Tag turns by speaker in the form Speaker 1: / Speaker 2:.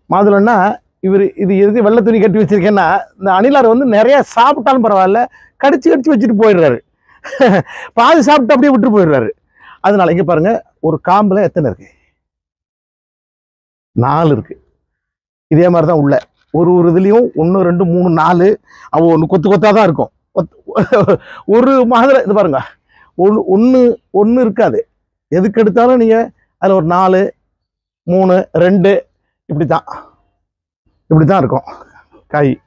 Speaker 1: மாதுளம்னா இவர் இது எதுக்கு வெள்ளை துணி கட்டி வச்சிருக்கேன்னா இந்த அணிலார் வந்து நிறைய சாப்பிட்டாலும் பரவாயில்ல கடிச்சு கடிச்சு வச்சுட்டு போயிடுறாரு பாதி சாப்பிட்டு அப்படியே விட்டு போயிடுறாரு அதனால இங்க பாருங்க ஒரு காம்புல எத்தனை இருக்கு நாலு இருக்கு இதே மாதிரி தான் உள்ள ஒரு ஒரு இதுலேயும் ஒன்று ரெண்டு மூணு நாலு அவ ஒன்று கொத்து கொத்தா தான் இருக்கும் கொத்து- ஒரு மாதிரி இது பாருங்க ஒன்று ஒன்று ஒன்று இருக்காது எதுக்கு எடுத்தாலும் நீங்கள் அதில் ஒரு நாலு மூணு ரெண்டு இப்படி தான் இப்படி தான் இருக்கும் காய்